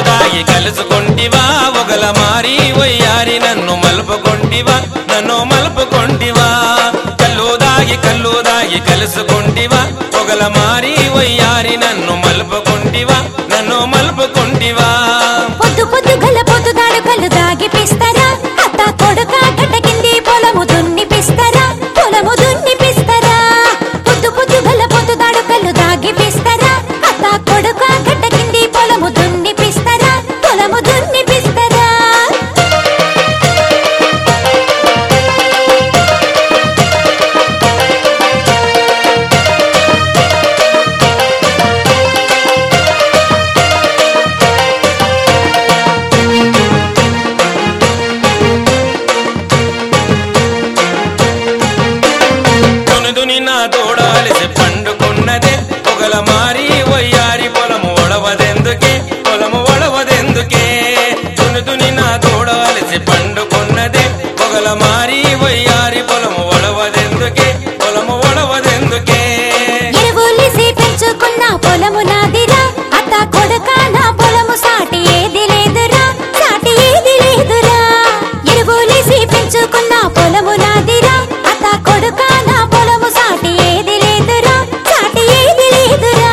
దాగి కలుసుకొంటివా ఒకల మారి వయ్యారి నన్ను మలుపుకొంటివా నన్ను మలుపుకొంటివా కల్లు దాగి కల్లు దాగి కలుసుకొంటివా ఒకల మారి వయ్యారి నన్ను మలుపుకొంటివా నన్ను మలుపుకొంటివా పొద్దు పొద్దు గల పొద్దు దాడు కళ్ళు దాగిపిస్తారా అత్త కొడుక గడ్డ కింది పొలము దున్నిపిస్తారా పొలము దున్నిపిస్తారా పొద్దు పొద్దు గల పొద్దు దాడు కళ్ళు దాగిపిస్తారా అత్త కొడుక గడ్డ కింది పొలము దున్నిపిస్తారా పొలము దున్నిపిస్తారా దుని నా తోడాలిసి పండుకున్నదే పొగల మారి వయ్యారి పొలము ఒడవదెందుకే పొలము ఒడవదెందుకే దుని నా తోడాలిసి పండుకున్నదే పొగల మారి వయ్యారి పొలము ఒడవదెందుకే పొలము ఒడవదెందుకే ఎరువులిసి పెంచుకున్న పొలము నాదిరా అత్త కొడుక నా పొలము సాటి ఏది లేదురా సాటి ఏది లేదురా ఎరువులిసి పెంచుకున్న పొలము నాదిరా అత్త కొడుక నా పొలము సాటి ఏది లేదురా సాటి ఏది లేదురా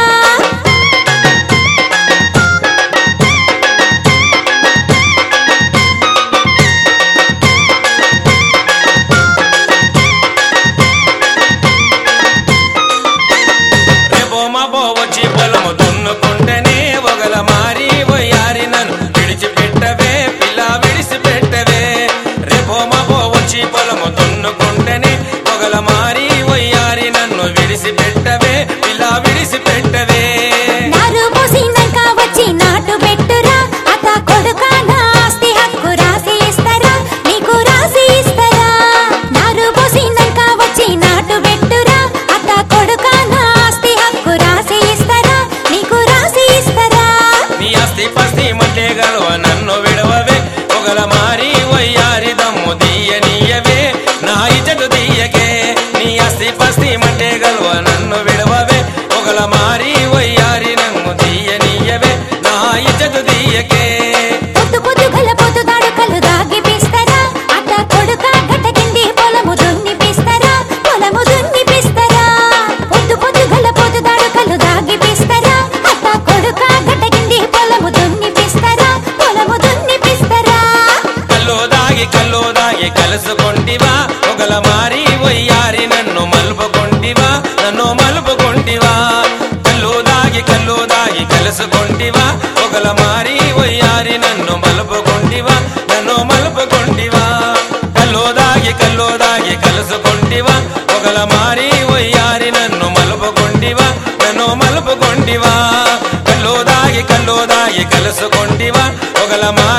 రేపో మాపో వచ్చి పొలము దున్నుకుంటేనే ఒకల మారి వయ్యారి నన్ను విడిచిపెట్టవే పిల్ల విడిచిపెట్టవే రేపో మాపో వచ్చి పొలము దున్నుకుంటేనే ఒకల మారి వయ్యారి నన్ను విడిచిపెట్టవే పిల్ల విడిచిపెట్టవే నారు పోసినాక వచ్చి నాటు పెట్టురా అత్త కొడుక నా ఆస్తి హక్కు రాసి ఇస్తారా నీకు రాసి ఇస్తారా నారు పోసినాక వచ్చి నాటు పెట్టురా అత్త కొడుక నా ఆస్తి హక్కు రాసి ఇస్తారా నీకు రాసి ఇస్తారా నీ ఆస్తి పస్తి మట్టే గలవ నన్ను విడవవే ఒకల మారి వయ్యారి దమ్ము తీయనీయవే నా ఇజటు తీయకే నీ ఆస్తి పస్తి మట్టే గలవ నన్ను విడవవే ఒకల మారి వయ్యారి నన్ను తీయనీయవే నా ఇజటు తీయకే పొద్దు పొద్దు గల పొద్దు దాడు కళ్ళు దాగిపిస్తారా అత్త కొడుక గడ్డ కింది పొలము దున్నిపిస్తారా పొలము దున్నిపిస్తారా పొద్దు పొద్దు గల పొద్దు దాడు కళ్ళు దాగిపిస్తారా అత్త కొడుక గడ్డ కింది పొలము దున్నిపిస్తారా పొలము దున్నిపిస్తారా కల్లో దాగి కల్లో దాగి కలుసుకొంటివా ఒకల మారి వయ్యారి నన్ను మలుపుకొంటివా నన్ను మలుపుకొంటివా కల్లో దాగి కల్లో దాగి కలుసుకొంటివా ఒకల మారి వయ్యారి నన్ను మలుపుకొంటివా నన్ను మలుపుకొంటివా కల్లో దాగి కల్లో దాగి కలుసుకొంటివా ఒకల మారి వయ్యారి నన్ను మలుపుకొంటివా నన్ను మలుపుకొంటివా కల్లో దాగి కల్లో దాగి కలుసుకొంటివా ఒకల మారి